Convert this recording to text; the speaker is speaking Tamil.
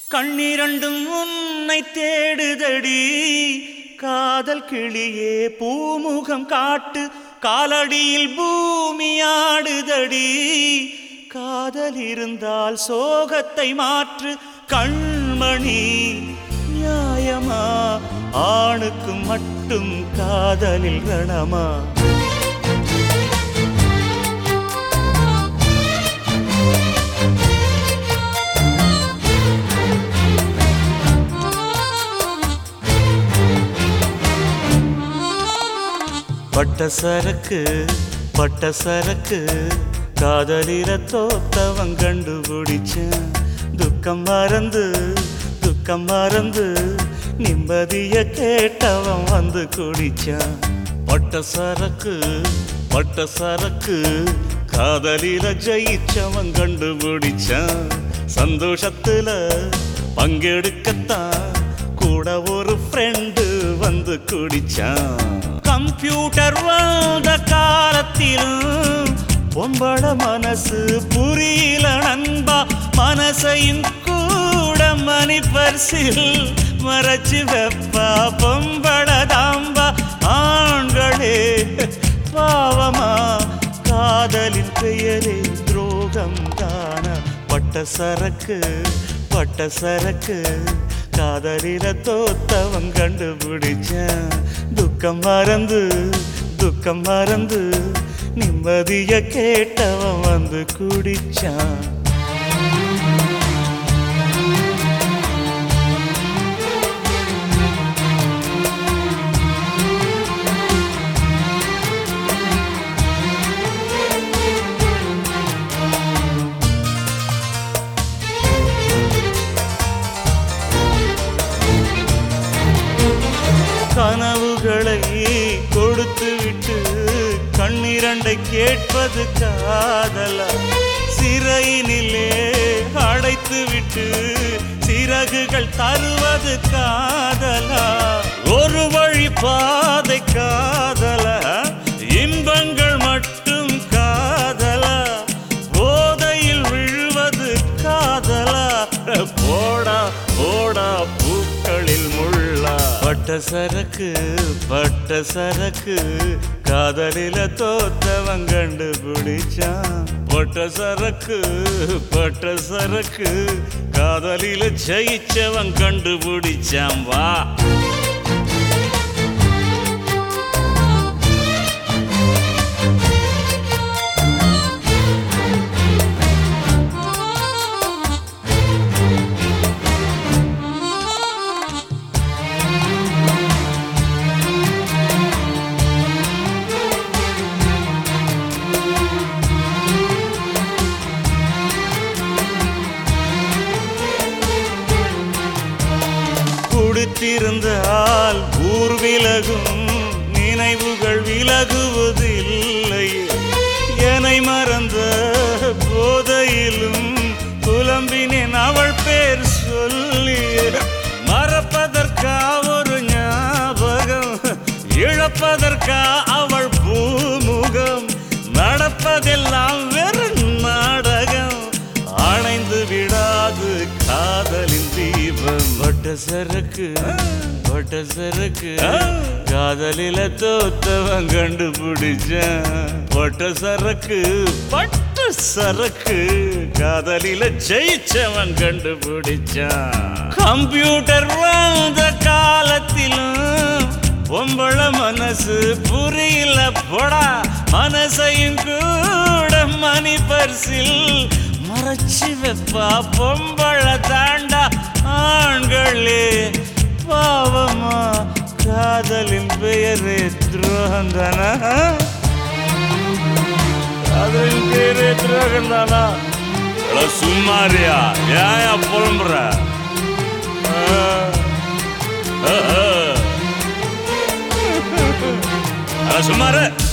கண்ணிரண்டும் உன்னை தேடுதடி காதல் கிளியே பூமுகம் காட்டு காலடியில் பூமி ஆடுதடி காதல் இருந்தால் சோகத்தை மாற்று கண்மணி நியாயமா ஆணுக்கு மட்டும் காதலில் ரணமா பட்ட சரக்கு பட்ட சரக்கு காதலில தோத்தவன் கண்டுபிடிச்சேன் துக்கம் மறந்து துக்கம் மறந்து நிம்மதிய கேட்டவன் வந்து குடிச்சான் பட்ட சரக்கு பட்ட சரக்கு காதலில ஜெயிச்சவன் கண்டுபிடிச்சான் சந்தோஷத்துல பங்கெடுக்கத்தான் கூட ஒரு ஃப்ரெண்டு வந்து குடிச்சான் கம்ப்யூட்டர் வந்த காலத்திலும் பொம்பள மனசு புரியல நண்பா மனசையும் கூட மணி பரிசில் மறைச்சு வெப்பா பொம்பள தாம்பா ஆண்களே பாவமா காதலின் பெயரே துரோகம் தான பட்ட சரக்கு பட்ட சரக்கு காதலில தோத்தவன் கண்டுபிடிச்சான் துக்கம் மறந்து துக்கம் மறந்து நிம்மதிய கேட்டவன் வந்து குடிச்சான் கனவுகளை கொடுத்து விட்டு கண்ணிரண்டை கேட்பது காதலா சிறையினிலே அடைத்து விட்டு சிறகுகள் தருவது காதலா ஒரு வழி பாதை காதலா இன்பங்கள் மட்டும் காதலா போதையில் விழுவது காதலா போடா போடா பூக்களில் முள்ளா பட்ட சரக்கு பட்ட சரக்கு காதலில தோத்தவன் கண்டுபிடிச்சான் பட்ட சரக்கு பட்ட சரக்கு காதலில ஜெயிச்சவன் கண்டுபிடிச்சான் வா குடித்திருந்தால் ஊர் விலகும் நினைவுகள் விலகுவதில்லை என்னை மறந்த போதையிலும் புலம்பினேன் அவள் பேர் சொல்லி மறப்பதற்கா ஒரு ஞாபகம் இழப்பதற்கா அவள் பூமுகம் நடப்பதெல்லாம் வெறும் நாடகம் அணைந்து விடாது காதலின் தீபம் வட்ட சரக்கு வட்ட சரக்கு காதலில தோத்தவன் கண்டுபிடிச்சான் வட்ட சரக்கு பட்ட சரக்கு காதலில ஜெயிச்சவன் கண்டுபிடிச்சான் கம்ப்யூட்டர் வந்த காலத்திலும் பொம்பள மனசு புரியல போடா மனசையும் கூட மணி பரிசில் மறைச்சு வைப்பா பொம்பள தாண்டா ஆண்களே பாவமா காதலின் பெயரே துரோகம் தானா காதலின் பெயரே துரோகம் தானா சும்மாரியா ஏன் புலம்புற ஆ, ஆ, ஆ. அட சும்மாரு